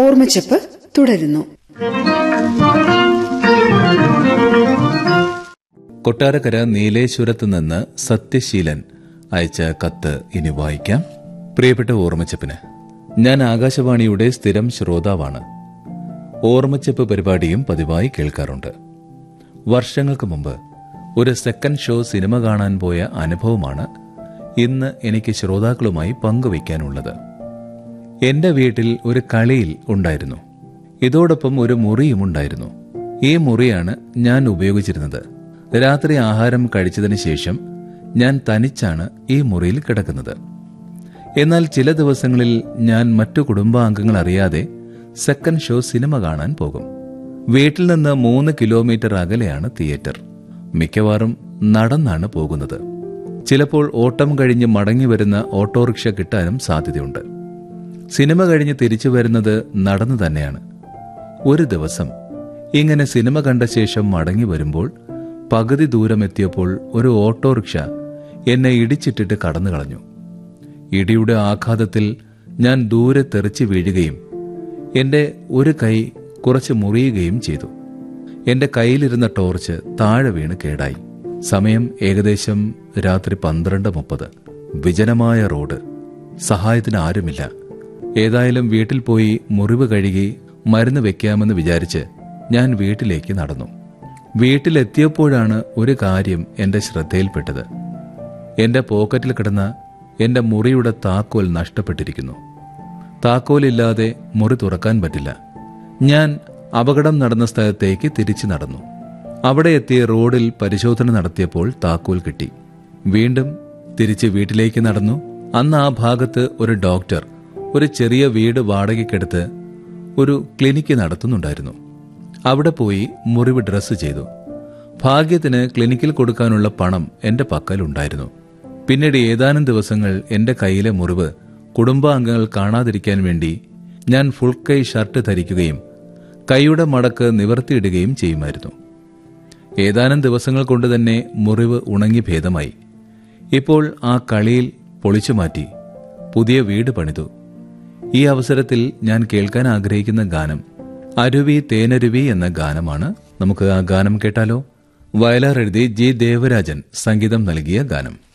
ഓർമ്മച്ചപ്പ് തുടരുന്നു കൊട്ടാരക്കര നീലേശ്വരത്ത് നിന്ന് സത്യശീലൻ അയച്ച കത്ത് ഇനി വായിക്കാം പ്രിയപ്പെട്ട ഓർമ്മച്ചപ്പിന് ഞാൻ ആകാശവാണിയുടെ സ്ഥിരം ശ്രോതാവാണ് ഓർമ്മച്ചപ്പ് പരിപാടിയും പതിവായി കേൾക്കാറുണ്ട് വർഷങ്ങൾക്ക് മുമ്പ് ഒരു സെക്കൻഡ് ഷോ സിനിമ കാണാൻ പോയ അനുഭവമാണ് ഇന്ന് എനിക്ക് ശ്രോതാക്കളുമായി പങ്കുവയ്ക്കാനുള്ളത് എന്റെ വീട്ടിൽ ഒരു കളിയിൽ ഉണ്ടായിരുന്നു ഇതോടൊപ്പം ഒരു മുറിയും ഉണ്ടായിരുന്നു ഈ മുറിയാണ് ഞാൻ ഉപയോഗിച്ചിരുന്നത് രാത്രി ആഹാരം കഴിച്ചതിന് ശേഷം ഞാൻ തനിച്ചാണ് ഈ മുറിയിൽ കിടക്കുന്നത് എന്നാൽ ചില ദിവസങ്ങളിൽ ഞാൻ മറ്റു കുടുംബാംഗങ്ങൾ അറിയാതെ സെക്കൻഡ് ഷോ സിനിമ കാണാൻ പോകും വീട്ടിൽ നിന്ന് മൂന്ന് കിലോമീറ്റർ അകലെയാണ് തിയേറ്റർ മിക്കവാറും നടന്നാണ് പോകുന്നത് ചിലപ്പോൾ ഓട്ടം കഴിഞ്ഞ് മടങ്ങി വരുന്ന ഓട്ടോറിക്ഷ കിട്ടാനും സാധ്യതയുണ്ട് സിനിമ കഴിഞ്ഞ് തിരിച്ചു വരുന്നത് നടന്നു തന്നെയാണ് ഒരു ദിവസം ഇങ്ങനെ സിനിമ കണ്ട ശേഷം മടങ്ങി വരുമ്പോൾ പകുതി ദൂരം എത്തിയപ്പോൾ ഒരു ഓട്ടോറിക്ഷ എന്നെ ഇടിച്ചിട്ടിട്ട് കടന്നു കളഞ്ഞു ഇടിയുടെ ആഘാതത്തിൽ ഞാൻ ദൂരെ തെറിച്ച് വീഴുകയും എന്റെ ഒരു കൈ കുറച്ച് മുറിയുകയും ചെയ്തു എന്റെ കയ്യിലിരുന്ന ടോർച്ച് താഴെ വീണ് കേടായി സമയം ഏകദേശം രാത്രി പന്ത്രണ്ട് മുപ്പത് വിജനമായ റോഡ് സഹായത്തിന് ആരുമില്ല ഏതായാലും വീട്ടിൽ പോയി മുറിവ് കഴുകി മരുന്ന് വെക്കാമെന്ന് വിചാരിച്ച് ഞാൻ വീട്ടിലേക്ക് നടന്നു വീട്ടിലെത്തിയപ്പോഴാണ് ഒരു കാര്യം എന്റെ ശ്രദ്ധയിൽപ്പെട്ടത് എന്റെ പോക്കറ്റിൽ കിടന്ന എന്റെ മുറിയുടെ താക്കോൽ നഷ്ടപ്പെട്ടിരിക്കുന്നു താക്കോലില്ലാതെ മുറി തുറക്കാൻ പറ്റില്ല ഞാൻ അപകടം നടന്ന സ്ഥലത്തേക്ക് തിരിച്ചു നടന്നു അവിടെ എത്തിയ റോഡിൽ പരിശോധന നടത്തിയപ്പോൾ താക്കോൽ കിട്ടി വീണ്ടും തിരിച്ച് വീട്ടിലേക്ക് നടന്നു അന്ന് ആ ഭാഗത്ത് ഒരു ഡോക്ടർ ഒരു ചെറിയ വീട് വാടകയ്ക്കെടുത്ത് ഒരു ക്ലിനിക്ക് നടത്തുന്നുണ്ടായിരുന്നു അവിടെ പോയി മുറിവ് ഡ്രസ്സ് ചെയ്തു ഭാഗ്യത്തിന് ക്ലിനിക്കിൽ കൊടുക്കാനുള്ള പണം എന്റെ പക്കലുണ്ടായിരുന്നു പിന്നീട് ഏതാനും ദിവസങ്ങൾ എന്റെ കയ്യിലെ മുറിവ് കുടുംബാംഗങ്ങൾ കാണാതിരിക്കാൻ വേണ്ടി ഞാൻ ഫുൾ കൈ ഷർട്ട് ധരിക്കുകയും കൈയുടെ മടക്ക് നിവർത്തിയിടുകയും ചെയ്യുമായിരുന്നു ഏതാനും ദിവസങ്ങൾ കൊണ്ട് തന്നെ മുറിവ് ഉണങ്ങി ഭേദമായി ഇപ്പോൾ ആ കളിയിൽ പൊളിച്ചു മാറ്റി പുതിയ വീട് പണിതു ഈ അവസരത്തിൽ ഞാൻ കേൾക്കാൻ ആഗ്രഹിക്കുന്ന ഗാനം അരുവി തേനരുവി എന്ന ഗാനമാണ് നമുക്ക് ആ ഗാനം കേട്ടാലോ വയലാർ എഴുതി ജി ദേവരാജൻ സംഗീതം നൽകിയ ഗാനം